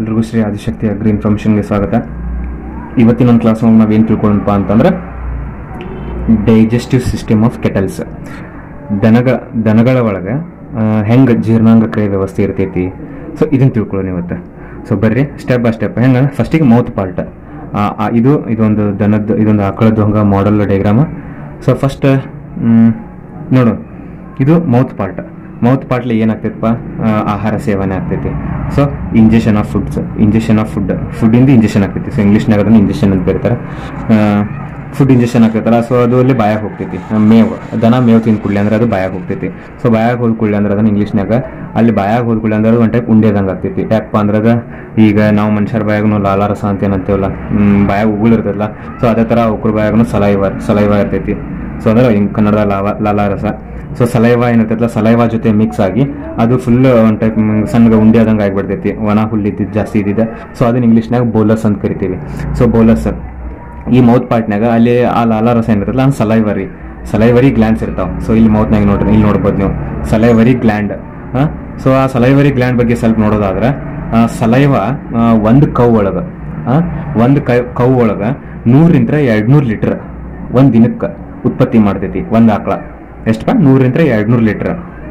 ಎಲ್ರಿಗೂ ಶ್ರೀ ಆದಿಶಕ್ತಿ ಅಗ್ರಿ ಇನ್ಫಾರ್ಮೇಷನ್ಗೆ ಸ್ವಾಗತ ಇವತ್ತಿನ ಒಂದು ಕ್ಲಾಸ್ ಒಳಗೆ ನಾವೇನು ತಿಳ್ಕೊಳ್ಳೋಣಪ್ಪ ಅಂತಂದ್ರೆ ಡೈಜೆಸ್ಟಿವ್ ಸಿಸ್ಟಮ್ ಆಫ್ ಕೆಟಲ್ಸ್ ದನಗ ದನಗಳ ಒಳಗೆ ಹೆಂಗೆ ಜೀರ್ಣಾಂಗ ಕ್ರಿಯೆ ವ್ಯವಸ್ಥೆ ಇರ್ತೈತಿ ಸೊ ಇದನ್ನು ತಿಳ್ಕೊಳ್ಳೋಣ ಇವತ್ತು ಸೊ ಬರ್ರಿ ಸ್ಟೆಪ್ ಬೈ ಸ್ಟೆಪ್ ಹೆಂಗೆ ಫಸ್ಟಿಗೆ ಮೌತ್ ಪಾರ್ಟ್ ಇದು ಇದೊಂದು ದನದ ಇದೊಂದು ಆಕಳದ್ದು ಹಂಗೆ ಮಾಡೆಲ್ ಡೈಗ್ರಾಮ ಸೊ ಫಸ್ಟ್ ನೋಡು ಇದು ಮೌತ್ ಪಾರ್ಟ್ ಮೌತ್ ಪಾರ್ಟ್ಲಿ ಏನಾಗ್ತೈತಪ್ಪ ಆ, ಆಹಾರ ಸೇವನೆ ಆಗ್ತೈತಿ so injection of foods injection of food ಫುಡ್ಡಿಂದ ಇಂಜೆಕ್ಷನ್ ಆಗ್ತೈತಿ ಸೊ ಇಂಗ್ಲೀಷ್ನಾಗ ಅದನ್ನು ಇಂಜೆಕ್ಷನ್ ಅಂತ ಕರೀತಾರೆ ಫುಡ್ ಇಂಜೆಕ್ಷನ್ ಆಗ್ತೈತಲ್ಲ ಸೊ ಅದು ಅಲ್ಲಿ ಬಾಯಾಗ ಹೋಗ್ತೈತಿ ಆ, ಮೇವು ದನ ಮೇವು ತಿಂದು ಕುಡ್ಲಿ ಅಂದ್ರೆ ಅದು ಬಾಯಾಗ ಹೋಗ್ತೈತಿ ಸೊ ಬಾಯಾಗ ಹೋದ್ ಕುಡ್ಲಿ ಅಂದ್ರೆ ಅದನ್ನ ಇಂಗ್ಲೀಷ್ನಾಗ ಅಲ್ಲಿ ಬಾಯಾಗ ಹೋದ್ ಕುಡ್ಲಿ ಅಂದ್ರೆ ಅದು ಒಂದು ಟೈಪ್ ಉಂಡೆದಂಗೆ ಆಗ್ತೈತಿ ಯಾಕಪ್ಪ ಅಂದ್ರೆ ಅದು ಈಗ ನಾವು ಮನುಷ್ಯರ ಬಾಯಾಗೂ ಲಾಲಾರಸ ಅಂತ ಏನಂತೇವಲ್ಲ ಬಾಯಾಗ ಉಗುಳಿರ್ತದಲ್ಲ ಸೊ ಅದೇ ಥರ ಒಕ್ರ ಬಾಯಾಗೂ ಸಲೈವ ಸಲೈವ ಇರ್ತೈತಿ ಸೊ ಅಂದ್ರೆ ಹಿಂಗೆ ಕನ್ನಡದ ಲಾವ ಲಾಲಾರಸ ಸೊ ಸಲೈವ ಏನಿರ್ತೈತಲ್ಲ ಸಲೈವ ಜೊತೆ ಮಿಕ್ಸ್ ಆಗಿ ಅದು ಫುಲ್ ಒಂದು ಟೈಪ್ ಸಣ್ಣಗೆ ಉಂಡೆ ಆದಂಗೆ ಆಗಿಬಿಡ್ತೈತಿ ಒಣ ಹುಲ್ಲು ಇದ್ದಿದ್ದು ಜಾಸ್ತಿ ಇದ್ದಿದೆ ಸೊ ಅದನ್ನ ಇಂಗ್ಲೀಷ್ನಾಗ ಬೋಲಸ್ ಅಂತ ಕರಿತೀವಿ ಸೊ ಬೋಲಸ್ ಈ ಮೌತ್ ಪಾರ್ಟ್ನಾಗ ಅಲ್ಲಿ ಆ ಲಾಲಾರಸ ಏನಿರ್ತಲ್ಲ ಅದು ಸಲೈವರಿ ಸಲೈವರಿ ಗ್ಲ್ಯಾಂಡ್ಸ್ ಇರ್ತಾವ ಸೊ ಇಲ್ಲಿ ಮೌತ್ನಾಗ ನೋಡ್ರಿ ಇಲ್ಲಿ ನೋಡ್ಬೋದು ನೀವು ಸಲೈವರಿ ಗ್ಲ್ಯಾಂಡ್ ಸೊ ಆ ಸಲೈವರಿ ಗ್ಲ್ಯಾಂಡ್ ಬಗ್ಗೆ ಸ್ವಲ್ಪ ನೋಡೋದಾದ್ರೆ ಆ, ಸಲೈವ ಆ, ಒಂದು ಕೌ ಒಳಗೆ ಒಂದು ಕೈ ಕೌ ಒಳಗೆ ನೂರಿಂದ ಎರಡು ನೂರು ಲೀಟ್ರ್ ಒಂದು ದಿನಕ್ಕೆ ಉತ್ಪತ್ತಿ ಮಾಡ್ತೈತಿ ಒಂದು ಆಕಳ ಎಷ್ಟಪ್ಪ ನೂರಿಂದ ಎರಡು ನೂರು ಲೀಟ್ರ್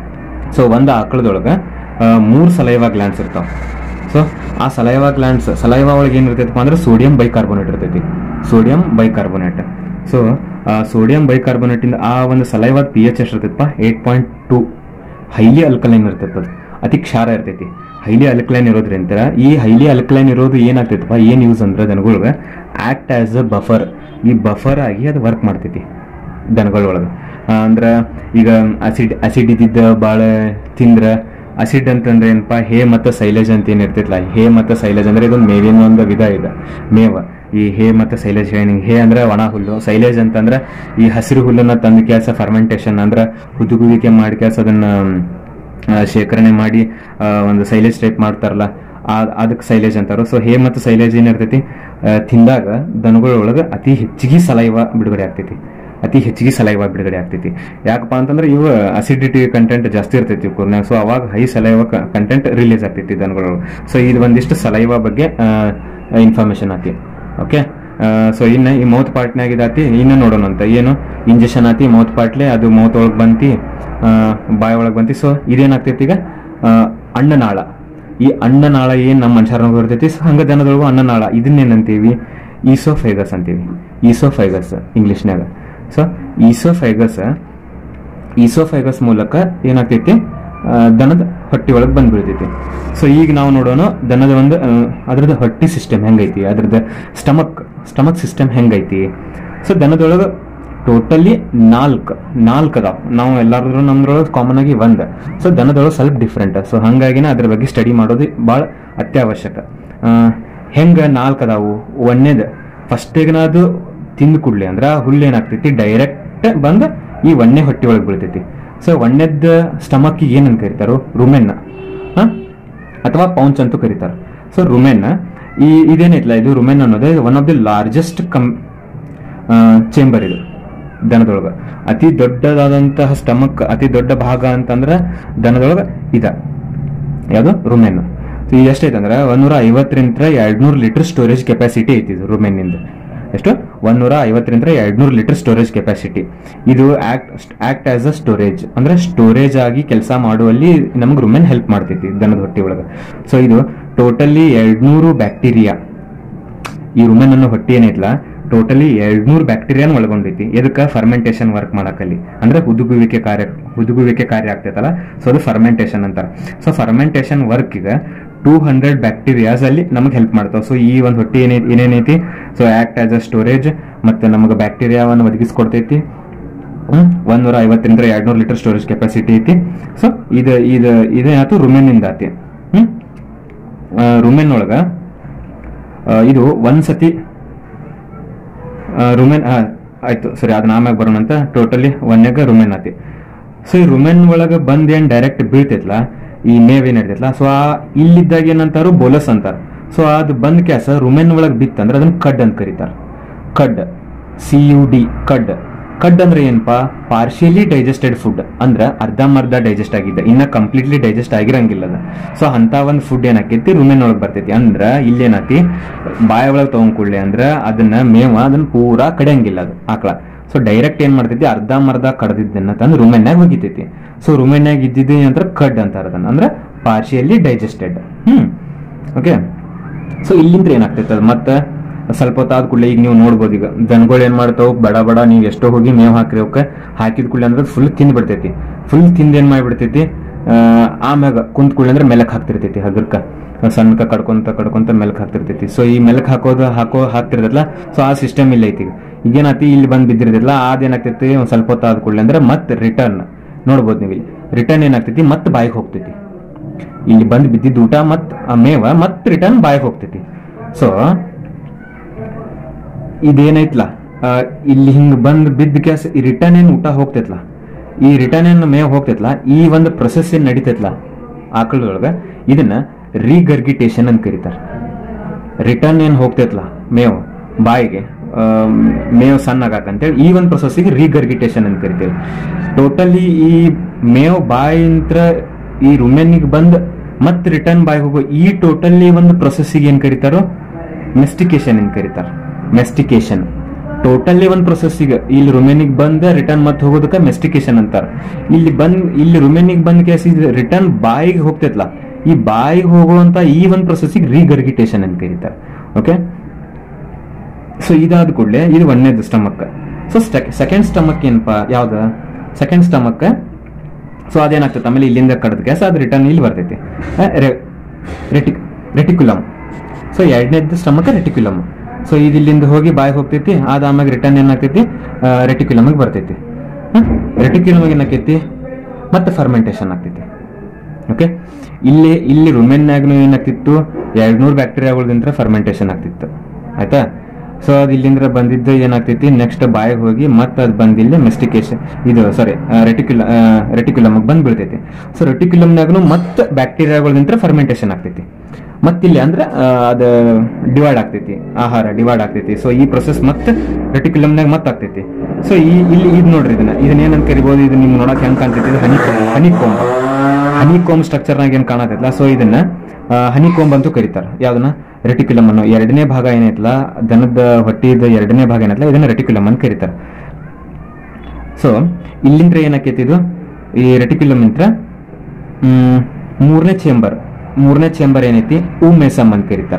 ಸೊ ಒಂದು ಆಕಳದೊಳಗೆ ಮೂರು ಸಲೈವಾ ಗ್ಲ್ಯಾಂಡ್ಸ್ ಇರ್ತಾವ ಸೊ ಆ ಸಲೈವಾ ಗ್ಲ್ಯಾಂಡ್ಸ್ ಸಲೈವಾ ಒಳಗೆ ಏನು ಇರ್ತೈತಪ್ಪ ಅಂದ್ರೆ ಸೋಡಿಯಂ ಬೈಕಾರ್ಬೋನೇಟ್ ಇರ್ತೈತಿ sodium bicarbonate so sodium bicarbonate ಇಂದ ಆ ಒಂದು ಸಲೈವಾದ ಪಿ ಎಚ್ ಎಷ್ಟು ಇರ್ತೈತಪ್ಪ eight point two highly alkaline ಇರ್ತೈತೆ ಅದು ಅತಿ ಕ್ಷಾರ ಇರ್ತೈತಿ ಹೈಲಿ ಅಲ್ಕಲೈನ್ ಇರೋದ್ರಿಂದ ಈ ಹೈಲಿ ಅಲ್ಕಲೈನ್ ಇರೋದು ಏನಾಗ್ತೈತಪ್ಪ ಏನು ಯೂಸ್ ಅಂದ್ರೆ ದನಗಳ್ಗೆ ಆಕ್ಟ್ ಆಸ್ ಅ ಬಫರ್ ಈ ಬಫರ್ ಆಗಿ ಅದು ವರ್ಕ್ ಮಾಡ್ತೈತಿ ದನಗಳೊಳಗೆ ಅಂದ್ರೆ ಈಗ ಅಸಿಡ್ ಅಸಿಡ್ ಇದ್ದಿದ್ದ ಭಾಳ ತಿಂದ್ರೆ ಅಸಿಡ್ ಅಂತಂದ್ರೆ ಏನಪ್ಪ ಹೇ ಮತ್ತು ಸೈಲೇಜ್ ಅಂತ ಏನು ಇರ್ತೈತಲ್ಲ ಹೇ ಮತ್ತು ಸೈಲೇಜ್ ಅಂದ್ರೆ ಇದೊಂದು ಮೇವಿನ ಒಂದು ವಿಧ ಇದೆ ಮೇವ ಈ ಹೇ ಮತ್ತು ಸೈಲೇಜ್ ಹೇಳಿ ಹೇ ಅಂದ್ರೆ ಒಣ ಹುಲ್ಲು ಸೈಲೇಜ್ ಅಂತಂದ್ರೆ ಈ ಹಸಿರು ಹುಲ್ಲನ್ನ ತಂದು ಕೆಲಸ ಫರ್ಮೆಂಟೇಷನ್ ಅಂದ್ರೆ ಹುದುಗುವಿಕೆ ಮಾಡಿ ಕೆಲಸ ಅದನ್ನ ಆ, ಶೇಖರಣೆ ಮಾಡಿ ಆ, ಒಂದು ಸೈಲೇಜ್ ಟೈಪ್ ಮಾಡ್ತಾರಲ್ಲ ಅದಕ್ಕೆ ಸೈಲೇಜ್ ಅಂತಾರ ಸೊ ಹೇ ಮತ್ತು ಸೈಲೇಜ್ ಏನಿರ್ತೈತಿ ಆ, ತಿಂದಾಗ ದನಗಳೊಳಗೆ ಅತಿ ಹೆಚ್ಚಿಗೆ ಸಲೈವ ಬಿಡುಗಡೆ ಆಗ್ತೈತಿ ಅತಿ ಹೆಚ್ಚಿಗೆ ಸಲೈವ ಬಿಡುಗಡೆ ಆಗ್ತೈತಿ ಯಾಕಪ್ಪ ಅಂತಂದ್ರೆ ಇವು ಅಸಿಡಿಟಿ ಕಂಟೆಂಟ್ ಜಾಸ್ತಿ ಇರ್ತೈತಿ ಇವ್ಕೂರ್ನಾಗ ಸೊ ಅವಾಗ ಹೈ ಸಲೈವ ಕಂಟೆಂಟ್ ರಿಲೀಸ್ ಆಗ್ತೈತಿ ದನಗಳೊಳಗೆ ಸೊ ಇದು ಒಂದಿಷ್ಟು ಸಲೈವ ಬಗ್ಗೆ ಇನ್ಫಾರ್ಮೇಶನ್ ಆತಿ ಓಕೆ ಸೊ ಇನ್ನು ಈ ಮೌತ್ ಪಾರ್ಟ್ನಾಗ ಇದಾತಿ ಇನ್ನು ನೋಡೋಣ ಅಂತ ಏನು ಇಂಜೆಕ್ಷನ್ ಆತಿ ಮೌತ್ ಪಾರ್ಟ್ಲೆ ಅದು ಮೌತ್ ಒಳಗೆ ಬಂತಿ ಬಾಯಿ ಒಳಗೆ ಬಂತಿ ಸೊ ಇದೇನಾಗ್ತೈತಿ ಈಗ ಆ, ಅನ್ನನಾಳ ಈ ಅನ್ನನಾಳ ಏನು ನಮ್ಮ ಮನುಷ್ಯರನಾಗ ಬರ್ತೈತಿ ಸೊ ಹಂಗ ದನದೊಳಗು ಅನ್ನನಾಳ ಇದನ್ನೇನಂತೀವಿ ಈಸೋಫೈಗಸ್ ಅಂತೀವಿ ಈಸೋಫೈಗಸ್ ಇಂಗ್ಲೀಷ್ನಾಗ ಸೊ ಈಸೋಫೈಗಸ್ ಈಸೋಫೈಗಸ್ ಮೂಲಕ ಏನಾಗ್ತೈತಿ ಆ, ದನದ ಹೊಟ್ಟಿ ಒಳಗೆ ಬಂದು ಬೀಳ್ತೈತಿ ಸೊ ಈಗ ನಾವು ನೋಡೋಣ ದನದ ಒಂದು ಆ, ಅದ್ರದ್ದು ಹೊಟ್ಟಿ ಸಿಸ್ಟಮ್ ಹೆಂಗೈತಿ ಅದ್ರದ್ದು ಸ್ಟಮಕ್ ಸ್ಟಮಕ್ ಸಿಸ್ಟಮ್ ಹೆಂಗೈತಿ ಸೊ ದನದೊಳಗೆ ಟೋಟಲಿ ನಾಲ್ಕು ನಾಲ್ಕು ಅದಾವ ನಾವು ಎಲ್ಲಾದ್ರೂ ನಮ್ದ್ರೊಳಗೆ ಕಾಮನ್ ಆಗಿ ಒಂದು ಸೊ ದನದೊಳಗೆ ಸ್ವಲ್ಪ ಡಿಫ್ರೆಂಟ್ ಸೊ ಹಂಗಾಗಿನೇ ಅದ್ರ ಬಗ್ಗೆ ಸ್ಟಡಿ ಮಾಡೋದು ಭಾಳ ಅತ್ಯವಶ್ಯಕ ಆ, ಹೆಂಗ ನಾಲ್ಕು ಅದಾವು ಒಂದೇದು ಫಸ್ಟಿಗೆ ಅದು ತಿಂದು ಕುಡ್ಲಿ ಅಂದ್ರೆ ಆ ಹುಲ್ಲು ಏನಾಗ್ತೈತಿ ಡೈರೆಕ್ಟ್ ಬಂದು ಈ ಒಣ್ಣೆ ಹೊಟ್ಟಿ ಒಳಗೆ ಬೀಳ್ತೈತಿ ಸೊ ಒಣ್ಣೆದ ಸ್ಟಮಕ್ಕಿಗೆ ಏನಂತ ಕರೀತಾರೋ ರುಮೆನ್ನ ಹಾಂ ಅಥವಾ ಪೌಂಚ್ ಅಂತೂ ಕರೀತಾರೆ ಸೊ ರುಮೆನ್ ಈ ಇದೇನೈತಲ್ಲ ಇದು ರುಮೆನ್ ಅನ್ನೋದು one of the largest come chamber ಇದು ದನದೊಳಗೆ ಅತಿ ದೊಡ್ಡದಾದಂತಹ ಸ್ಟಮಕ್ ಅತಿ ದೊಡ್ಡ ಭಾಗ ಅಂತಂದ್ರೆ ದನದೊಳಗೆ ಇದ ಯಾವುದು ರುಮೆನ್ ಸೊ ಇದು ಎಷ್ಟೈತೆ ಅಂದ್ರೆ ಒಂದೂರ ಐವತ್ತರಿಂದ ಎರಡ್ನೂರು ಲೀಟರ್ ಸ್ಟೋರೇಜ್ ಕೆಪಾಸಿಟಿ ಐತಿ ಇದು ರುಮೆನ್ನಿಂದ ಎಷ್ಟು ಒಂದೂರ ಐವತ್ತರಿಂದ ಎರಡ್ನೂರು ಲೀಟರ್ ಸ್ಟೋರೇಜ್ ಕೆಪಾಸಿಟಿ ಇದು act act as a storage ಅಂದ್ರೆ ಸ್ಟೋರೇಜ್ ಆಗಿ ಕೆಲಸ ಮಾಡುವಲ್ಲಿ ನಮಗೆ ರುಮೆನ್ ಹೆಲ್ಪ್ ಮಾಡ್ತೈತಿ ದನದ ಹೊಟ್ಟಿ ಒಳಗೆ ಸೊ ಇದು ಟೋಟಲಿ ಎರಡ್ನೂರು ಬ್ಯಾಕ್ಟೀರಿಯಾ ಈ ರುಮೆನ್ ಅನ್ನೋ ಹೊಟ್ಟಿ ಏನೈತಲ್ಲ ಟೋಟಲಿ ಎರಡ್ನೂರು ಬ್ಯಾಕ್ಟೀರಿಯಾನ ಒಳಗೊಂಡೈತಿ ಎದಕ್ಕೆ ಫರ್ಮೆಂಟೇಷನ್ ವರ್ಕ್ ಮಾಡಕ್ಕಲ್ಲಿ ಅಂದ್ರೆ ಹುದುಗುವಿಕೆ ಕಾರ್ಯ ಹುದುಗುವಿಕೆ ಕಾರ್ಯ ಆಗ್ತೈತಲ್ಲ ಸೊ ಅದು ಫರ್ಮೆಂಟೇಷನ್ ಅಂತಾರೆ ಸೊ ಫರ್ಮೆಂಟೇಷನ್ ವರ್ಕ್ ಈಗ ಟೂ ಹಂಡ್ರೆಡ್ ಬ್ಯಾಕ್ಟೀರಿಯಾಸ್ ಅಲ್ಲಿ ನಮಗೆ ಹೆಲ್ಪ್ ಮಾಡ್ತಾವೆ ಸೊ ಈ ಒಂದು ಹೊಟ್ಟಿ ಏನೇ ಏನೇನೈತಿ so act as a storage ಮತ್ತೆ ನಮಗೆ ಬ್ಯಾಕ್ಟೀರಿಯಾವನ್ನು ಒದಗಿಸ್ಕೊಡ್ತೈತಿ ಹ್ಮ್ ಒಂದೂರ ಐವತ್ತರಿಂದ ಎರಡ್ನೂರು ಲೀಟರ್ ಸ್ಟೋರೇಜ್ ಕೆಪಾಸಿಟಿ ಐತಿ ಸೊ ಇದು ಇದು ಇದೇನಾಯ್ತು ರುಮೆನ್ನಿಂದ ಆತಿ ಹ್ಮ್ ರುಮೆನ್ ಒಳಗ ಆ, ಇದು ಒಂದ್ಸತಿ ರುಮೆನ್ ಆಯ್ತು ಸರಿ ಅದನ್ನ ಆಮ್ಯಾಗ ಬರೋಣ ಅಂತ ಟೋಟಲಿ ಒಂದ್ಯಾಗ ರುಮೆನ್ ಆತಿ ಸೊ ಈ ರುಮೆನ್ ಒಳಗೆ ಬಂದ್ ಏನ್ ಡೈರೆಕ್ಟ್ ಬೀಳ್ತೈತ್ಲ ಈ ಮೇವ್ ಏನ್ ಇರ್ತೈತ್ಲ ಸೊ ಆ ಇಲ್ಲಿದ್ದಾಗ ಏನಂತಾರು ಬೋಲಸ್ ಅಂತಾರ ಸೊ ಅದು ಬಂದ್ ಕ್ಯಾಸ ರುಮೆನ್ ಒಳಗೆ ಬಿತ್ತಂದ್ರೆ ಅದನ್ನ ಕಡ್ ಅಂತ ಕರೀತಾರ cud C U D cud cud ಅಂದ್ರೆ ಏನಪ್ಪಾ ಪಾರ್ಷಿಯಲಿ ಡೈಜೆಸ್ಟೆಡ್ ಫುಡ್ ಅಂದ್ರೆ ಅರ್ಧಂಬರ್ಧ ಡೈಜೆಸ್ಟ್ ಆಗಿದೆ ಇನ್ನ ಕಂಪ್ಲೀಟ್ಲಿ ಡೈಜೆಸ್ಟ್ ಆಗಿರಂಗಿಲ್ಲ ಅದು ಸೊ ಅಂತ ಒಂದು ಫುಡ್ ಏನಾಕೈತಿ ರೂಮೆನ್ ಒಳಗೆ ಬರ್ತೈತಿ ಅಂದ್ರ ಇಲ್ಲಿ ಏನಾತಿ ಬಾಯ ಒಳಗೆ ತಗೊಂಡ್ಕೊಳ್ಳಿ ಅಂದ್ರ ಅದನ್ನ ಮೇವ ಅದನ್ನ ಪೂರಾ ಕಡಿಯಂಗಿಲ್ಲ ಅದು ಆಕಳ ಸೊ ಡೈರೆಕ್ಟ್ ಏನ್ ಮಾಡ್ತೈತಿ ಅರ್ಧಂಬರ್ಧ ಕಡ್ದಿದ್ದನ್ನ ತಂದು ರೂಮೆನ್ಯಾಗ ಹೋಗಿತೈತಿ ಸೊ ರೂಮೆನ್ಯಾಗ ಇದ್ದಿದ್ದು ಏನಂದ್ರ ಕಡ್ ಅಂತಾರ ಅದನ್ನ ಅಂದ್ರೆ partially digested hmm okay so ಇಲ್ಲಿಂದ ಏನಾಗ್ತೈತೆ ಅದು ಮತ್ತೆ ಸ್ವಲ್ಪ ಹೊತ್ತಾದ ಕೂಡಲೇ ಈಗ ನೀವು ನೋಡ್ಬೋದು ಈಗ ದನಗಳು ಏನ್ ಮಾಡ್ತಾವ ಬಡ ಬಡ ನೀವು ಎಷ್ಟೋ ಹೋಗಿ ಮೇವ್ ಹಾಕ್ರಿ ಅವಕ್ಕೆ ಹಾಕಿದ ಕೂಡಲೇ ಅಂದ್ರೆ ಫುಲ್ ತಿಂದ್ ಬಿಡ್ತೈತಿ ಫುಲ್ ತಿಂದ್ ಏನ್ ಮಾಡ್ಬಿಡ್ತೈತಿ ಆ, ಆಮ್ಯಾಗ ಕುಂತ್ ಕೂಡಲೇ ಅಂದ್ರೆ ಮೆಲಕ್ ಹಾಕ್ತಿರ್ತೈತಿ ಹಗರ್ಕ ಸಣ್ಣಕ ಕಡ್ಕೊಂತ ಕಡ್ಕೊಂತ ಮೆಲಕ್ ಹಾಕ್ತಿರ್ತೈತಿ ಸೊ ಈ ಮೆಲಕ್ ಹಾಕೋದು ಹಾಕೋ ಹಾಕ್ತಿರ್ತೈತಲ್ಲ ಸೊ ಆ ಸಿಸ್ಟಮ್ ಇಲ್ಲ ಐತಿ ಈಗ ಈಗೇನಾತಿ ಇಲ್ಲಿ ಬಂದ್ ಬಿದ್ದಿರ್ತೈತಲ್ಲ ಅದೇನಾಗ್ತೈತಿ ಒಂದ್ ಸ್ವಲ್ಪ ಹೊತ್ತಾದ ಕೂಡಲೇ ಅಂದ್ರೆ ಮತ್ತೆ ರಿಟರ್ನ್ ನೋಡ್ಬೋದು ನೀವು ಇಲ್ಲಿ ರಿಟರ್ನ್ ಏನಾಗ್ತೈತಿ ಮತ್ತೆ ಬಾಯಿಗೆ ಹೋಗ್ತೈತಿ ಇಲ್ಲಿ ಬಂದು ಬಿದ್ದಿದ್ದ ಊಟ ಮತ್ ಆ ಮೇವ ಮತ್ ರಿಟರ್ನ್ ಬಾಯಿಗೆ ಹೋಗ್ತೈತಿ ಸೊ ಇದೇನೈತ್ಲ ಆ, ಇಲ್ಲಿ ಹಿಂಗ್ ಬಂದ್ ಬಿದ್ದ ಕ್ಯಾಸ್ ಈ ರಿಟರ್ನ್ ಏನ್ ಊಟ ಹೋಗ್ತೈತ್ಲ ಈ ರಿಟರ್ನ್ ಏನ್ ಮೇವ್ ಹೋಗ್ತೈತ್ಲ ಈ ಒಂದು ಪ್ರೊಸೆಸ್ ಏನ್ ನಡೀತೈತ್ಲ ಆಕಳದೊಳಗ ಇದನ್ನ ರೀಗರ್ಗಿಟೇಷನ್ ಅಂತ ಕರೀತಾರ ರಿಟರ್ನ್ ಏನ್ ಹೋಗ್ತೈತ್ಲ ಮೇವ್ ಬಾಯಿಗೆ ಆಮ್, ಮೇವ್ ಸಣ್ಣ ಅಂತೇಳಿ ಈ ಒಂದು ಪ್ರೊಸೆಸ್ಸಿಗೆ ರೀಗರ್ಗಿಟೇಷನ್ ಅಂತ ಕರಿತೇವೆ ಟೋಟಲಿ ಈ ಮೇವ್ ಬಾಯಿಂತ್ರ ಈ ರುಮೆನ್ನಿಗೆ ಬಂದ್ ಮತ್ ರಿಟರ್ನ್ ಬಾಯಿ ಹೋಗೋ ಈ ಟೋಟಲಿ ಒಂದು ಪ್ರೊಸೆಸ್ಸಿಗೆ ಏನ್ ಕರೀತಾರೋ ಮೆಸ್ಟಿಕೇಶನ್ ಅಂತ ಕರೀತಾರ ಮೆಸ್ಟಿಕೇಶನ್ ಟೋಟಲಿ ಒಂದು ಪ್ರೊಸೆಸ್ಸಿಗೆ ಇಲ್ಲಿ ರುಮೆನಿಗೆ ಬಂದ ರಿಟರ್ನ್ ಮತ್ತೆ ಹೋಗೋದಕ್ಕೆ ಮೆಸ್ಟಿಕೇಶನ್ ಅಂತಾರ ಇಲ್ಲಿ ಬಂದ್ ಇಲ್ಲಿ ರುಮೆನಿಗೆ ಬಂದ ಕೇಸ್ ರಿಟರ್ನ್ ಬಾಯಿಗೆ ಹೋಗ್ತೈತ್ಲ ಈ ಬಾಯಿಗೆ ಹೋಗುವಂತ ಈ ಒಂದು ಪ್ರೊಸೆಸ್ಸಿಗೆ ರೀಗರ್ಗಿಟೇಷನ್ ಅಂತ ಕರೀತಾರೆ ಓಕೆ ಸೊ ಇದಾದ ಕೂಡಲೇ ಇದು ಒಂದನೇದು ಸ್ಟಮಕ್ ಸೊ ಸೆಕೆಂಡ್ ಸ್ಟಮಕ್ ಏನಪ್ಪಾ ಯಾವ್ದು ಸೆಕೆಂಡ್ ಸ್ಟಮಕ್ ಸೊ ಅದೇನಾಗ್ತದೆ ಆಮೇಲೆ ಇಲ್ಲಿಂದ ಕಡ್ದ ಗ್ಯಾಸ್ ಅದು ರಿಟರ್ನ್ ಇಲ್ಲಿ ಬರ್ತೈತಿ ರೆಟಿಕ್ ರೆಟಿಕ್ಯುಲಮ್ ಸೊ ಎರಡನೇದು ಸ್ಟಮಕ್ ರೆಟಿಕ್ಯುಲಮ್ ಸೊ ಇದು ಇಲ್ಲಿಂದ ಹೋಗಿ ಬಾಯಿ ಹೋಗ್ತೈತಿ ಅದ ಆಮ್ಯಾಗ ರಿಟರ್ನ್ ಏನಾಗ್ತೈತಿ ರೆಟಿಕ್ಯುಲಮ್ಗೆ ಬರ್ತೈತಿ ರೆಟಿಕ್ಯುಲಮ್ ಏನಾಕೈತಿ ಮತ್ತೆ ಫರ್ಮೆಂಟೇಷನ್ ಆಗ್ತೈತಿ ಓಕೆ ಇಲ್ಲಿ ಇಲ್ಲಿ ರುಮೆನ್ನಾಗ್ನು ಏನಾಗ್ತಿತ್ತು ಎರಡ್ನೂರು ಬ್ಯಾಕ್ಟೀರಿಯಾಗಳಿಂದ ಫರ್ಮೆಂಟೇಷನ್ ಆಗ್ತಿತ್ತು ಆಯ್ತಾ ಸೊ ಅದು ಇಲ್ಲಿಂದ ಬಂದಿದ್ದು ಏನಾಗ್ತೈತಿ ನೆಕ್ಸ್ಟ್ ಬಾಯಿಗೆ ಹೋಗಿ ಮತ್ತೆ ಅದು ಬಂದಿಲ್ಲಿ ಮೆಸ್ಟಿಕೇಶನ್ ಇದು ಸಾರಿ ರೆಟಿಕ್ಯುಲ ರೆಟಿಕ್ಯುಲಮ್ ಬಂದ್ ಬೀಳ್ತೈತಿ ಸೊ ರೆಟಿಕ್ಯುಲಮ್ನಾಗ್ನು ಮತ್ತೆ ಬ್ಯಾಕ್ಟೀರಿಯಾಗಳಿಂದ ಫರ್ಮೆಂಟೇಷನ್ ಆಗ್ತೈತಿ ಮತ್ತಿಲ್ಲಿ ಅಂದ್ರೆ ಆ, ಅದು ಡಿವೈಡ್ ಆಗ್ತೈತಿ ಆಹಾರ ಡಿವೈಡ್ ಆಗ್ತೈತಿ ಸೊ ಈ ಪ್ರೊಸೆಸ್ ಮತ್ತೆ ರೆಟಿಕ್ಯುಲಮ್ನಾಗ ಮತ್ತೆ ಆಗ್ತೈತಿ ಸೊ ಈ ಇಲ್ಲಿ ಇದು ನೋಡ್ರಿ ಇದನ್ನ ಇದನ್ನ ಏನಂತ ಕರಿಬಹುದು ಇದು ನಿಮ್ಗೆ ನೋಡಕ್ ಹೆಂಗ್ ಕಾಣ್ತೈತಿ ಇದು ಹನಿ ಹನಿ ಕೋಂಬ್ ಹನಿ ಕೋಂಬ್ ಸ್ಟ್ರಕ್ಚರ್ನಾಗ ಏನ್ ಕಾಣತೈತಲ್ಲ ಸೊ ಇದನ್ನ ಹನಿ ಕೋಂಬ್ ಅಂತೂ ಕರೀತಾರ ಯಾವ್ದನ್ನ ರೆಟಿಕ್ಯುಲಮ್ ಅನ್ನೋ ಎರಡನೇ ಭಾಗ ಏನೈತಲ್ಲ ದನದ ಹೊಟ್ಟಿದ ಎರಡನೇ ಭಾಗ ಏನೈತಲ್ಲ ಇದನ್ನ ರೆಟಿಕ್ಯುಲಮ್ ಅಂತ ಕರೀತಾರ ಸೊ ಇಲ್ಲಿಂದ ಏನಾಕೈತಿ ಇದು ಈ ರೆಟಿಕ್ಯುಲಮ್ ಇಂತ್ರ ಹ್ಮ್, ಮೂರನೇ ಚೇಂಬರ್ ಮೂರನೇ ಚೇಂಬರ್ ಏನೈತಿ ಊ ಮೇಸಮ್ ಅಂತ ಕರೀತಾರ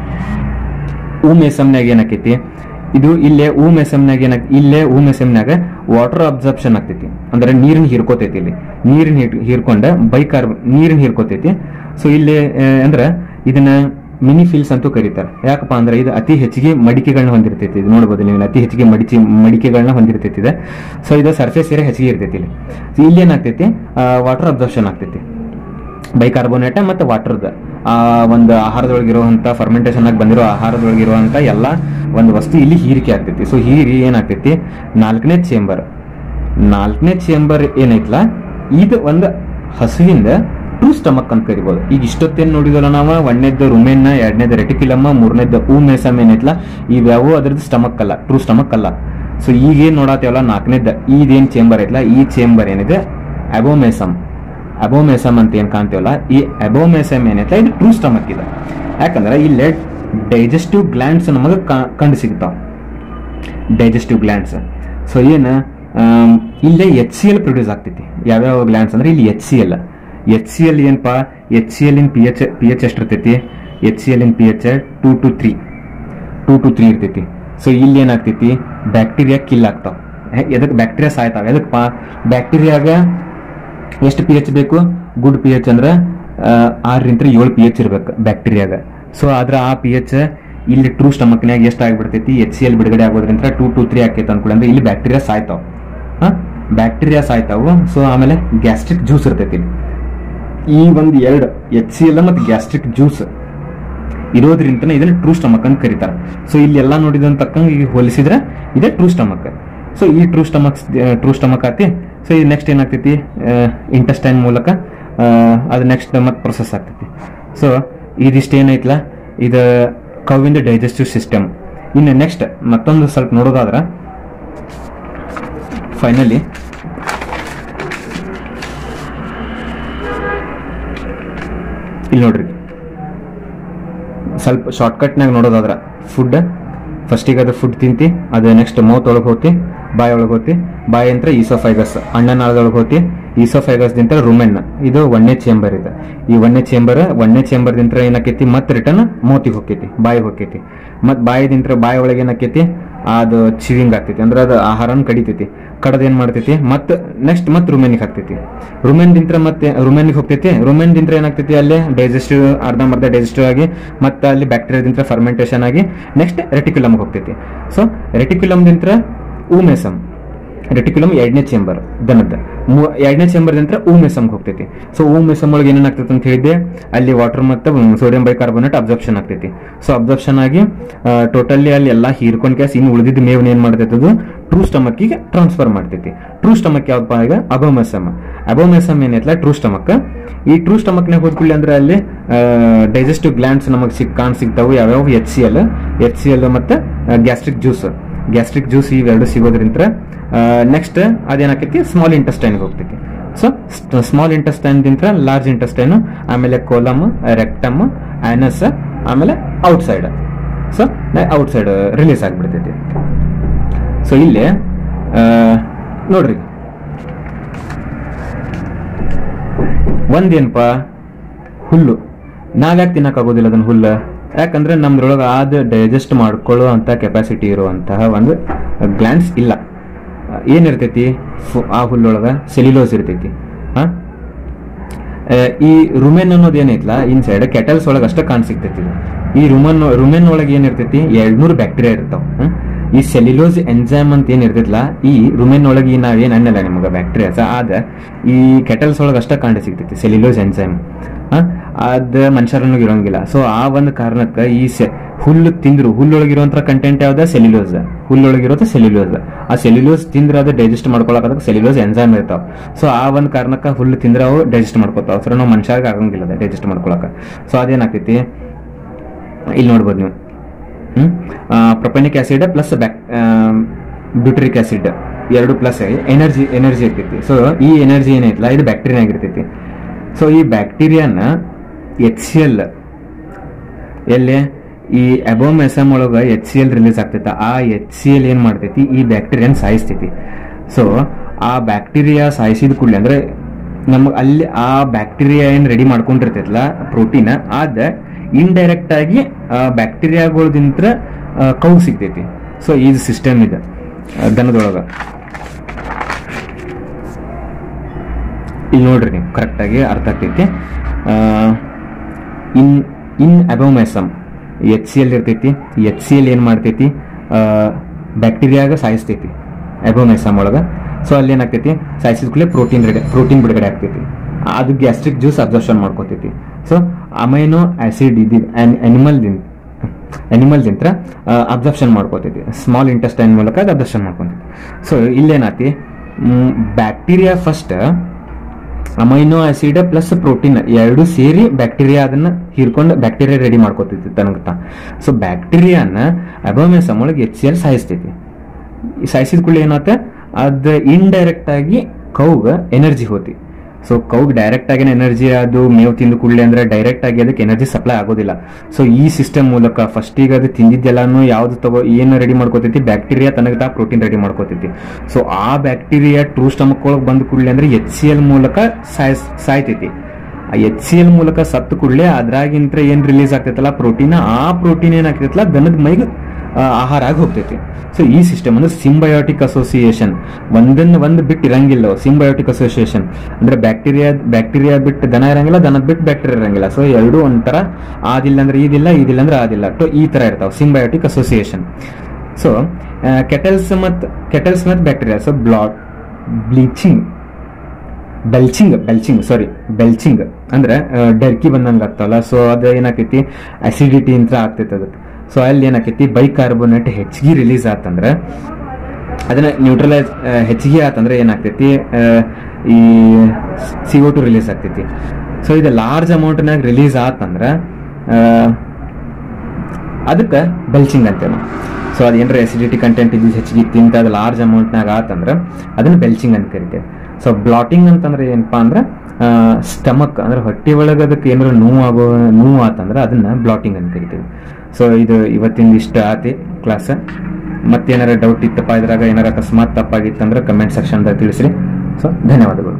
ಊ ಮೇಸಮ್ನಾಗ ಏನಾಕೈತಿ ಇದು ಇಲ್ಲೇ ಊ ಮೆಸಮ್ನಾಗ ಏನ ಇಲ್ಲೇ ಊ ಮೆಸಮ್ನಾಗ ವಾಟರ್ ಅಬ್ಸರ್ಪ್ಷನ್ ಆಗ್ತೈತಿ ಅಂದ್ರೆ ನೀರಿನ ಹೀರ್ಕೋತೈತಿ ಇಲ್ಲಿ ನೀರಿನ ಹೀರ್ಕೊಂಡ ಬೈಕಾರ್ಬನ್ ನೀರಿನ ಹೀರ್ಕೋತೈತಿ ಸೊ ಇಲ್ಲಿ ಆ, ಅಂದ್ರ ಇದನ್ನ ಮಿನಿ ಫೀಲ್ಸ್ ಅಂತೂ ಕರೀತಾರೆ ಯಾಕಪ್ಪ ಅಂದ್ರೆ ಇದು ಅತಿ ಹೆಚ್ಚಿಗೆ ಮಡಿಕೆಗಳನ್ನ ಹೊಂದಿರ್ತೈತಿ ಇದು ನೋಡ್ಬೋದು ನೀವು ಇಲ್ಲಿ ಅತಿ ಹೆಚ್ಚಿಗೆ ಮಡಿಚಿ ಮಡಿಕೆಗಳನ್ನ ಹೊಂದಿರ್ತೈತಿ ಇದು ಸೊ ಇದು ಸರ್ಫೇಸ್ ಏರಿಯಾ ಹೆಚ್ಚಿಗೆ ಇರ್ತೈತಿ ಇಲ್ಲಿ So ಇಲ್ಲಿ ಏನಾಗ್ತೈತಿ ವಾಟರ್ ಅಬ್ಸರ್ಪ್ಷನ್ ಆಗ್ತೈತಿ ಬೈಕಾರ್ಬೋನೇಟ ಮತ್ತು ವಾಟರ್ದ ಆ ಒಂದು ಆಹಾರದೊಳಗಿರುವಂಥ ಫರ್ಮೆಂಟೇಷನ್ ಆಗಿ ಬಂದಿರೋ ಆಹಾರದೊಳಗಿರುವಂಥ ಎಲ್ಲ ಒಂದು ವಸ್ತು ಇಲ್ಲಿ ಹೀರಿಕೆ ಆಗ್ತೈತಿ ಸೊ ಹೀರಿ ಏನಾಗ್ತೈತಿ ನಾಲ್ಕನೇ ಚೇಂಬರ್ ನಾಲ್ಕನೇ ಚೇಂಬರ್ ಏನೈತ್ಲ ಇದು ಒಂದು ಹಸುವಿಂದ ಟೂ ಸ್ಟಮಕ್ ಅಂತ ಕರಿಬೋದು ಈಗ ಇಷ್ಟೊತ್ತೇನು ನೋಡಿದಲ್ಲ ನಾವು ಒಂದನೇದ್ದು ರುಮೆನ್ನ ಎರಡನೇದು ರೆಟಿಕ್ಯುಲಮ್ಮ ಮೂರನೇದ್ದು ಊ ಮೇಸಮ್ ಏನೈತ್ಲ ಇವ್ಯಾವು ಅದ್ರದ್ದು ಸ್ಟಮಕ್ ಅಲ್ಲ ಟ್ರೂ ಸ್ಟಮಕ್ ಅಲ್ಲ ಸೊ ಈಗೇನು ನೋಡತ್ತೇವಲ್ಲ ನಾಲ್ಕನೇದ ಇದೇನು ಚೇಂಬರ್ ಐತ್ಲ ಈ ಚೇಂಬರ್ ಏನಿದೆ ಅಬೋಮೇಸಮ್ ಅಬೋಮೆಸಮ್ ಅಂತ ಏನ್ ಕಾಣ್ತೀವಲ್ಲ ಈ ಅಬೋಮೆಸಮ್ ಏನೈತೆ ಇದು ಟ್ರೂ ಸ್ಟಮಕ್ ಇದೆ ಯಾಕಂದ್ರೆ ಇಲ್ಲೇ ಡೈಜೆಸ್ಟಿವ್ ಗ್ಲ್ಯಾಂಡ್ಸ್ ನಮಗೆ ಕಂಡು ಸಿಗ್ತಾವ ಡೈಜೆಸ್ಟಿವ್ ಗ್ಲ್ಯಾಂಡ್ಸ್ ಸೊ ಏನು ಆಮ್, ಇಲ್ಲೇ ಎಚ್ ಸಿ ಎಲ್ ಪ್ರೊಡ್ಯೂಸ್ ಆಗ್ತೈತಿ ಯಾವ್ಯಾವ ಗ್ಲ್ಯಾಂಡ್ಸ್ ಅಂದ್ರೆ ಇಲ್ಲಿ H C L H C L ಏನಪ್ಪ H C L in P H P H ಎಷ್ಟು ಇರ್ತೈತಿ H C L in P H two to three two to three ಇರ್ತೈತಿ so ಇಲ್ಲಿ ಏನಾಗ್ತೈತಿ ಬ್ಯಾಕ್ಟೀರಿಯಾ ಕಿಲ್ ಆಗ್ತಾವ ಎದಕ್ಕೆ ಬ್ಯಾಕ್ಟೀರಿಯಾ ಸಾಯ್ತಾವ ಎದಕ್ಕಪ್ಪ ಬ್ಯಾಕ್ಟೀರಿಯಾಗ ಎಷ್ಟು ಪಿ ಎಚ್ ಬೇಕು ಗುಡ್ ಪಿ ಎಚ್ ಅಂದ್ರೆ ಆ, ಆರರಿಂದ ಏಳು ಪಿ ಎಚ್ ಇರ್ಬೇಕು ಬ್ಯಾಕ್ಟೀರಿಯಾಗ ಸೊ ಆದ್ರೆ ಆ ಪಿ ಎಚ್ ಇಲ್ಲಿ ಟ್ರೂ ಸ್ಟಮಕ್ನ್ಯಾಗ ಎಷ್ಟು ಆಗಿಬಿಡ್ತೈತಿ ಎಚ್ ಸಿ ಎಲ್ ಬಿಡುಗಡೆ ಆಗೋದ್ರಿಂದ ಟೂ ಟು ತ್ರೀ ಆಕೈತೆ ಅನ್ಕೊಂಡ್ರೆ ಇಲ್ಲಿ ಬ್ಯಾಕ್ಟೀರಿಯಾ ಸಾಯ್ತಾವ ಬ್ಯಾಕ್ಟೀರಿಯಾ ಸಾಯ್ತಾವು ಸೊ ಆಮೇಲೆ ಗ್ಯಾಸ್ಟ್ರಿಕ್ ಜ್ಯೂಸ್ ಇರ್ತೈತಿ ಇಲ್ಲಿ ಈ ಒಂದು ಎರಡು ಎಚ್ ಸಿ ಎಲ್ ಮತ್ತು ಗ್ಯಾಸ್ಟ್ರಿಕ್ ಜ್ಯೂಸ್ ಇರೋದ್ರಿಂದನೇ ಇದನ್ನ ಟ್ರೂ ಸ್ಟಮಕ್ ಅಂತ ಕರೀತಾರೆ ಸೊ ಇಲ್ಲಿ ಎಲ್ಲ ನೋಡಿದ ತಕ್ಕಂಗೆ ಈಗ ಹೋಲಿಸಿದ್ರೆ ಇದೇ ಟ್ರೂ ಸ್ಟಮಕ್ ಸೊ ಈ ಟ್ರೂ ಸ್ಟಮಕ್ ಟ್ರೂ ಸ್ಟಮಕ್ ಆತಿ ಸೊ ಇದು ನೆಕ್ಸ್ಟ್ ಏನಾಗ್ತೈತಿ ಇಂಟೆಸ್ಟೈನ್ ಮೂಲಕ ಆ, ಅದು ನೆಕ್ಸ್ಟ್ ಮತ್ತೆ ಪ್ರೊಸೆಸ್ ಆಗ್ತೈತಿ ಸೊ ಇದಿಷ್ಟು ಏನೈತ್ಲ ಇದು ಕವಿಂದ ಡೈಜೆಸ್ಟಿವ್ ಸಿಸ್ಟಮ್ ಇನ್ನು ನೆಕ್ಸ್ಟ್ ಮತ್ತೊಂದು ಸ್ವಲ್ಪ ನೋಡೋದಾದ್ರೆ ಫೈನಲಿ ಇಲ್ಲಿ ನೋಡ್ರಿ ಸ್ವಲ್ಪ ಶಾರ್ಟ್ಕಟ್ನಾಗ ನೋಡೋದಾದ್ರ ಫುಡ್ ಫಸ್ಟಿಗೆ ಅದು ಫುಡ್ ತಿಂತಿ ಅದು ನೆಕ್ಸ್ಟ್ ಮೌತ್ ಒಳಗೆ ಹೋತಿ ಬಾಯಿ ಒಳಗೆ ಹೋತಿ ಬಾಯಿ ಅಂತ ಈಸೋಫೈಗಸ್ ಅಣ್ಣನಾಳದೊಳಗೆ ಹೋತಿ ಈಸೋಫೈಗಸ್ದಿಂತ ರುಮೆನ್ ಇದು ಒಂದನೇ ಚೇಂಬರ್ ಇದೆ ಈ ಒಂದನೇ ಚೇಂಬರ್ ಒಂದನೇ ಚೇಂಬರ್ದಿಂತ ಏನಾಕೈತಿ ಮತ್ತೆ ರಿಟರ್ನ್ ಮೌತಿಗೆ ಹೋಕೈತಿ ಬಾಯಿಗೆ ಹೋಕೈತಿ ಮತ್ತೆ ಬಾಯಿದಿಂತ್ರ ಬಾಯಿ ಒಳಗೆ ಏನಾಕೈತಿ ಅದು ಚಿವಿಂಗ್ ಆಗ್ತೈತಿ ಅಂದ್ರೆ ಅದು ಆಹಾರನ ಕಡಿತೈತಿ ಕಡದ ಏನ್ ಮಾಡ್ತೈತಿ ಮತ್ತೆ ನೆಕ್ಸ್ಟ್ ಮತ್ತೆ ರುಮೆನಿಗೆ ಹಾಕ್ತೈತಿ ರುಮೆನ್ದಿಂತ್ರ ಮತ್ತೆ ರುಮೆನಿಗೆ ಹೋಗ್ತೈತಿ ರುಮೆನ್ದಿಂತ್ರ ಏನಾಗ್ತೈತಿ ಅಲ್ಲಿ ಡೈಜೆಸ್ಟಿವ್ ಅರ್ಧಂಬರ್ಧ ಡೈಜೆಸ್ಟಿವ್ ಆಗಿ ಮತ್ತೆ ಅಲ್ಲಿ ಬ್ಯಾಕ್ಟೀರಿಯಾದಿಂತ್ರ ಫರ್ಮೆಂಟೇಷನ್ ಆಗಿ ನೆಕ್ಸ್ಟ್ ರೆಟಿಕ್ಯುಲಮ್ಗೆ ಹೋಗ್ತೈತಿ ಸೊ ರೆಟಿಕ್ಯುಲಮ್ದಿಂತ್ರ ಊಮೆಸಮ್ ರೆಟಿಕ್ಯುಲಮ್ ಎರಡನೇ ಚೇಂಬರ್ ದನದ ಮೂ- ಎರಡನೇ ಚೇಂಬರ್ ನಂತರ ಊ ಮೆಸಮ್ಗೆ ಹೋಗ್ತೈತಿ ಸೊ ಊ ಮೆಸಮ್ ಒಳಗೆ ಏನೇನಾಗ್ತೈತೆ ಅಂತ ಹೇಳಿದ್ದೆ ಅಲ್ಲಿ ವಾಟರ್ ಮತ್ತು ಸೋಡಿಯಂ ಬೈಕಾರ್ಬೋನೇಟ್ ಅಬ್ಸರ್ಪ್ಷನ್ ಆಗ್ತೈತಿ ಸೊ ಅಬ್ಸರ್ಪ್ಷನ್ ಆಗಿ ಟೋಟಲಿ ಅಲ್ಲಿ ಎಲ್ಲ ಹೀರ್ಕೊಂಡ್ ಕ್ಯಾಸ್ ಇನ್ನು ಉಳಿದಿದ್ದ ಮೇವ್ನ ಏನ್ ಮಾಡ್ತೈತೆ ಅದು ಟ್ರೂ ಸ್ಟಮಕ್ಕಿಗೆ ಟ್ರಾನ್ಸ್ಫರ್ ಮಾಡ್ತೈತಿ ಟ್ರೂ ಸ್ಟಮಕ್ ಯಾವ್ದಪ್ಪ ಈಗ ಅಬೋಮೆಸಮ್ ಅಬೋಮೆಸಮ್ ಏನೈತಲ್ಲ ಟ್ರೂ ಸ್ಟಮಕ್ ಈ ಟ್ರೂ ಸ್ಟಮಕ್ನಾಗ ಹೋದ್ಕೊಳ್ಳಿ ಅಂದ್ರೆ ಅಲ್ಲಿ ಡೈಜೆಸ್ಟಿವ್ ಗ್ಲ್ಯಾಂಡ್ಸ್ ನಮಗೆ ಸಿಕ್ ಕಾಣ್ ಸಿಗ್ತಾವು ಯಾವ್ಯಾವ H C L H C L ಮತ್ತು ಗ್ಯಾಸ್ಟ್ರಿಕ್ ಜ್ಯೂಸ್ ಗ್ಯಾಸ್ಟ್ರಿಕ್ ಜ್ಯೂಸ್ ಇವೆರಡು ಸಿಗೋದ್ರಿಂದ ನೆಕ್ಸ್ಟ್ ಅದೇನಾಕೈತಿ ಸ್ಮಾಲ್ ಇಂಟೆಸ್ಟೈನ್ಗೆ ಹೋಗ್ತೈತಿ ಸೊ ಸ್ಮಾಲ್ ಇಂಟೆಸ್ಟೈನ್ದಿಂತ ಲಾರ್ಜ್ ಇಂಟೆಸ್ಟೈನ್ ಆಮೇಲೆ ಕೋಲಮ್ ರೆಕ್ಟಮ್ ಆನಸ್ ಆಮೇಲೆ ಔಟ್ಸೈಡ್ ಸೊ ಔಟ್ಸೈಡ್ ರಿಲೀಸ್ ಆಗಿಬಿಡ್ತೈತಿ ಸೊ ಇಲ್ಲಿ ಆ, ನೋಡ್ರಿ ಒಂದೇನಪ್ಪ ಹುಲ್ಲು ನಾವ್ಯಾಕೆ ತಿನ್ನಕ್ಕಾಗೋದಿಲ್ಲ ಅದನ್ನ ಹುಲ್ಲು ಯಾಕಂದ್ರೆ ನಮ್ದ್ರೊಳಗೆ ಆದ ಡೈಜೆಸ್ಟ್ ಮಾಡ್ಕೊಳ್ಳೋ ಅಂತ ಕೆಪಾಸಿಟಿ ಇರುವಂತಹ ಒಂದು ಗ್ಲ್ಯಾಂಡ್ಸ್ ಇಲ್ಲ ಏನಿರ್ತೈತಿ ಫು- ಆ ಹುಲ್ಲೊಳಗೆ ಸೆಲ್ಯುಲೋಸ್ ಇರ್ತೈತಿ ಹಾ ಆ, ಈ ರುಮೆನ್ ಅನ್ನೋದು ಏನೈತಲ್ಲ ಇನ್ಸೈಡ್ ಕೆಟಲ್ಸ್ ಒಳಗೆ ಅಷ್ಟೇ ಕಾಣ್ ಸಿಗ್ತೈತಿ ಇದು. ಈ ರುಮನ್ ರುಮೆನ್ ಒಳಗೆ ಏನಿರ್ತೈತಿ ಎರಡ್ನೂರು ಬ್ಯಾಕ್ಟೀರಿಯಾ ಇರ್ತಾವ ಹ್ಮ್? ಈ ಸೆಲ್ಯುಲೋಸ್ ಎನ್ಸೈಮ್ ಅಂತ ಏನ್ ಇರ್ತೈತಲ್ಲ ಈ ರುಮೆನ್ ಒಳಗೆ ಈ ನಾವೇನ್ ಅನ್ನಲ್ಲ ನಿಮ್ಗೆ ಬ್ಯಾಕ್ಟೀರಿಯಾಸ್ ಆದ ಈ ಕೆಟಲ್ಸ್ ಒಳಗೆ ಅಷ್ಟೇ ಕಾಣ ಸಿಗ್ತೈತಿ ಸೆಲ್ಯುಲೋಸ್ ಎನ್ಸೈಮ್ ಅದ ಮನುಷ್ಯರನ್ನು ಇರೋಂಗಿಲ್ಲ ಸೊ ಆ ಒಂದು ಕಾರಣಕ್ಕೆ ಈ ಸೆ ಹುಲ್ಲು ತಿಂದ್ರು ಹುಲ್ಲೊಳಗಿರುವಂತ ಕಂಟೆಂಟ್ ಯಾವ್ದ ಸೆಲ್ಯುಲೋಸ್ ಹುಲ್ಲೊಳಗಿರೋದು ಸೆಲ್ಯುಲೋಸ್ ಆ ಸೆಲ್ಯುಲೋಸ್ ತಿಂದ್ರೆ ಅದು ಡೈಜೆಸ್ಟ್ ಮಾಡ್ಕೊಳಕ ಸೆಲ್ಯುಲೋಸ್ ಎನ್ಸೈಮ್ ಇರ್ತಾವ ಸೊ ಆ ಒಂದು ಕಾರಣಕ್ಕೆ ಹುಲ್ಲು ತಿಂದ್ರೆ ಅವು ಡೈಜೆಸ್ಟ್ ಮಾಡ್ಕೊತಾವ ಸೊ ನಾವು ಮನುಷ್ಯರಿಗೆ ಆಗಂಗಿಲ್ಲ ಡೈಜೆಸ್ಟ್ ಮಾಡ್ಕೊಳಕ ಸೊ ಅದೇನಾಗ್ತೈತಿ ಇಲ್ಲಿ ನೋಡ್ಬೋದು ನೀವು ಹ್ಮ್ propionic acid plus back butyric acid ಎರಡು ಪ್ಲಸ್ ಎನರ್ಜಿ ಎನರ್ಜಿ ಇರ್ತೈತಿ ಸೊ ಈ ಎನರ್ಜಿ ಏನೈತಲ್ಲ ಇದು ಬ್ಯಾಕ್ಟೀರಿಯಾ ಆಗಿರ್ತೈತಿ ಸೊ ಈ ಬ್ಯಾಕ್ಟೀರಿಯಾನ ಎಚ್ ಸಿ ಎಲ್ ಎಲ್ಲಿ ಈ ಅಬೋಮೆಸಮ್ ಒಳಗ ಎಚ್ ಸಿ ಎಲ್ ರಿಲೀಸ್ ಆಗ್ತೈತೆ ಆ ಎಚ್ ಸಿ ಎಲ್ ಏನ್ ಮಾಡ್ತೈತಿ ಈ ಬ್ಯಾಕ್ಟೀರಿಯಾನ ಸಾಯಿಸ್ತೈತಿ ಸೊ ಆ ಬ್ಯಾಕ್ಟೀರಿಯಾ ಸಾಯಿಸಿದ ಕೂಡಲೇ ಅಂದ್ರೆ ನಮಗೆ ಅಲ್ಲಿ ಆ ಬ್ಯಾಕ್ಟೀರಿಯಾ ಏನ್ ರೆಡಿ ಮಾಡ್ಕೊಂಡಿರ್ತೈತಲ್ಲ ಪ್ರೋಟೀನ್ ಅದ ಇಂಡೈರೆಕ್ಟ್ ಆಗಿ ಬ್ಯಾಕ್ಟೀರಿಯಾಗಳದಿಂತ್ರ ಕೌ ಸಿಗ್ತೈತಿ ಸೊ ಈ ಸಿಸ್ಟಮ್ ಇದೆ ಆ, ದನದೊಳಗ ಇಲ್ಲಿ ನೋಡ್ರಿ ನೀವು ಕರೆಕ್ಟಾಗಿ ಅರ್ಥ ಆಗ್ತೈತಿ in in abomasum H C L ಇರ್ತೈತಿ ಎಚ್ ಸಿ ಎಲ್ ಏನು ಮಾಡ್ತೈತಿ ಬ್ಯಾಕ್ಟೀರಿಯಾಗ ಸಾಯಿಸ್ತೈತಿ ಅಬೋಮೆಸಮ್ ಒಳಗೆ ಸೊ ಅಲ್ಲಿ ಏನಾಗ್ತೈತಿ ಸಾಯಿಸಿದ ಕೂಡಲೇ ಪ್ರೋಟೀನ್ ರೆಡಿ ಪ್ರೋಟೀನ್ ಬಿಡುಗಡೆ ಆಗ್ತೈತಿ ಅದು ಗ್ಯಾಸ್ಟ್ರಿಕ್ ಜ್ಯೂಸ್ ಅಬ್ಸರ್ಷನ್ ಮಾಡ್ಕೋತೈತಿ ಸೊ ಅಮೈನೋ ಆಸಿಡ್ ಇದು ಅನಿಮಲ್ದಿಂದ ಅನಿಮಲ್ದಿಂತ್ರ ಅಬ್ಸರ್ಪ್ಷನ್ ಮಾಡ್ಕೋತೈತಿ ಸ್ಮಾಲ್ ಇಂಟೆಸ್ಟೈನ್ ಮೂಲಕ ಅದು ಅಬ್ಸರ್ಪ್ಷನ್ ಮಾಡ್ಕೊತೈತಿ ಸೊ ಇಲ್ಲೇನಾತಿ bacteria first amino acid plus protein ಎರಡು ಸೇರಿ ಬ್ಯಾಕ್ಟೀರಿಯಾ ಅದನ್ನ ಹೀರ್ಕೊಂಡು ಬ್ಯಾಕ್ಟೀರಿಯಾ ರೆಡಿ ಮಾಡ್ಕೋತೈತಿ ತನಗತ್ತ ಸೊ ಬ್ಯಾಕ್ಟೀರಿಯಾನ ಅಬೋಮೆಸಮ್ ಒಳಗೆ ಎಚ್ ಸಿ ಎಲ್ ಸಾಯಿಸ್ತೈತಿ ಈ ಸಾಯಿಸಿದ ಕೂಡಲೇ ಏನಾತ ಅದ ಇಂಡೈರೆಕ್ಟ್ ಆಗಿ ಕೌಗ ಎನರ್ಜಿ ಹೋತಿ ಸೊ ಕೌಗ್ ಡೈರೆಕ್ಟ್ ಆಗಿ ಎನರ್ಜಿ ಅದು ಮೇವು ತಿಂದು ಕೂಡಲೇ ಅಂದ್ರೆ ಡೈರೆಕ್ಟ್ ಆಗಿ ಅದಕ್ಕೆ ಎನರ್ಜಿ ಸಪ್ಲೈ ಆಗೋದಿಲ್ಲ ಸೊ ಈ ಸಿಸ್ಟಮ್ ಮೂಲಕ ಫಸ್ಟ್ ಈಗ ಅದು ತಿಂದಿದ್ದೆಲ್ಲಾನು ಯಾವ್ದು ತಗೋ ಏನು ರೆಡಿ ಮಾಡ್ಕೋತೈತಿ ಬ್ಯಾಕ್ಟೀರಿಯಾ ತನಗೆ ತಾ ಪ್ರೋಟೀನ್ ರೆಡಿ ಮಾಡ್ಕೋತೈತಿ ಸೊ ಆ ಬ್ಯಾಕ್ಟೀರಿಯಾ ಟ್ರೂ ಸ್ಟಮಕ್ ಒಳಗೆ ಬಂದ ಕೂಡಲೇ ಅಂದ್ರೆ ಎಚ್ ಸಿ ಎಲ್ ಮೂಲಕ ಸಾಯ್ ಸಾಯ್ತೈತಿ ಆ ಎಚ್ ಸಿ ಎಲ್ ಮೂಲಕ ಸತ್ತು ಕೂಡಲೇ ಅದ್ರಾಗಿಂತ್ರ ಏನ್ ರಿಲೀಸ್ ಆಗ್ತೈತಲ್ಲ ಪ್ರೋಟೀನ್ ಆ ಪ್ರೋಟೀನ್ ಏನಾಗ್ತೈತಲ್ಲ ದನದ ಮೈಗೆ ಆ, ಆಹಾರ ಆಗಿ ಹೋಗ್ತೈತಿ ಸೊ ಈ ಸಿಸ್ಟಮ್ ಅಂದ್ರೆ ಸಿಂಬಯೋಟಿಕ್ ಅಸೋಸಿಯೇಷನ್ ಒಂದನ್ನ ಒಂದು ಬಿಟ್ಟು ಇರಂಗಿಲ್ಲ ಸಿಂಬಯೋಟಿಕ್ ಅಸೋಸಿಯೇಷನ್ ಅಂದ್ರೆ ಬ್ಯಾಕ್ಟೀರಿಯಾ ಬ್ಯಾಕ್ಟೀರಿಯಾ ಬಿಟ್ಟು ದನ ಇರಂಗಿಲ್ಲ ದನದ ಬಿಟ್ಟು ಬ್ಯಾಕ್ಟೀರಿಯಾ ಇರಂಗಿಲ್ಲ ಸೊ ಎರಡು ಒಂಥರ ಆದಿಲ್ಲ ಅಂದ್ರೆ ಇದಿಲ್ಲ ಇದಿಲ್ಲ ಅಂದ್ರೆ ಆದಿಲ್ಲ ಸೊ ಈ ತರ ಇರ್ತಾವ ಸಿಂಬಯೋಟಿಕ್ ಅಸೋಸಿಯೇಷನ್ ಸೊ ಕೆಟಲ್ಸ್ ಮತ್ತು ಕೆಟಲ್ಸ್ ಮತ್ತು ಬ್ಯಾಕ್ಟೀರಿಯಾ ಸೊ ಬ್ಲಾಡ್ bleaching belching belching sorry belching ಅಂದ್ರೆ ಡರ್ಕಿ ಬಂದಂಗ ಆಗ್ತಾವಲ್ಲ ಸೊ ಅದು ಏನಾಕೈತಿ ಅಸಿಡಿಟಿ ಅಂತ ಆಗ್ತೈತಿ ಅದಕ್ಕೆ ಸೊ ಅಲ್ಲಿ ಏನಾಕೈತಿ ಬೈಕಾರ್ಬೋನೇಟ್ ಹೆಚ್ಚಿಗೆ ರಿಲೀಸ್ ಆತಂದ್ರೆ ಅದನ್ನ ನ್ಯೂಟ್ರಲೈಸ್ ಹೆಚ್ಚಿಗೆ ಆತಂದ್ರೆ ಏನಾಗ್ತೈತಿ ಆ, ಈ ಸಿ ಒ ಟು ರಿಲೀಸ್ ಆಗ್ತೈತಿ ಸೊ ಇದು ಲಾರ್ಜ್ ಅಮೌಂಟ್ನಾಗ ರಿಲೀಸ್ ಆತಂದ್ರೆ ಅದಕ್ಕೆ ಬೆಲ್ಚಿಂಗ್ ಅಂತೇವೆ ಸೊ ಅದು ಏನಾರ ಎಸಿಡಿಟಿ ಕಂಟೆಂಟ್ ಇದು ಹೆಚ್ಚಿಗೆ ತಿಂತ ಅದು ಲಾರ್ಜ್ ಅಮೌಂಟ್ನಾಗ ಆತಂದ್ರೆ ಅದನ್ನ ಬೆಲ್ಚಿಂಗ್ ಅಂತ ಕರಿತೇವೆ ಸೊ ಬ್ಲಾಟಿಂಗ್ ಅಂತಂದ್ರೆ ಏನಪ್ಪಾ ಅಂದ್ರೆ ಸ್ಟಮಕ್ ಅಂದ್ರೆ ಹೊಟ್ಟೆ ಒಳಗೆ ಅದಕ್ಕೆ ಏನಾರ ನೋವು ಆಗೋ ನೋವು ಆತಂದ್ರೆ ಅದನ್ನ ಬ್ಲಾಟಿಂಗ್ ಅಂತ ಕರಿತೀವಿ ಸೊ ಇದು ಇವತ್ತಿನ ಇಷ್ಟ ಆತಿ ಕ್ಲಾಸ್ ಮತ್ತೇನಾರ ಡೌಟ್ ಇತ್ತಪ್ಪ ಇದ್ರಾಗ ಏನಾರ ಅಕಸ್ಮಾತ್ ತಪ್ಪಾಗಿತ್ತಂದ್ರೆ ಕಮೆಂಟ್ ಸೆಕ್ಷನ್ದಾಗ ತಿಳಿಸ್ರಿ ಸೊ ಧನ್ಯವಾದಗಳು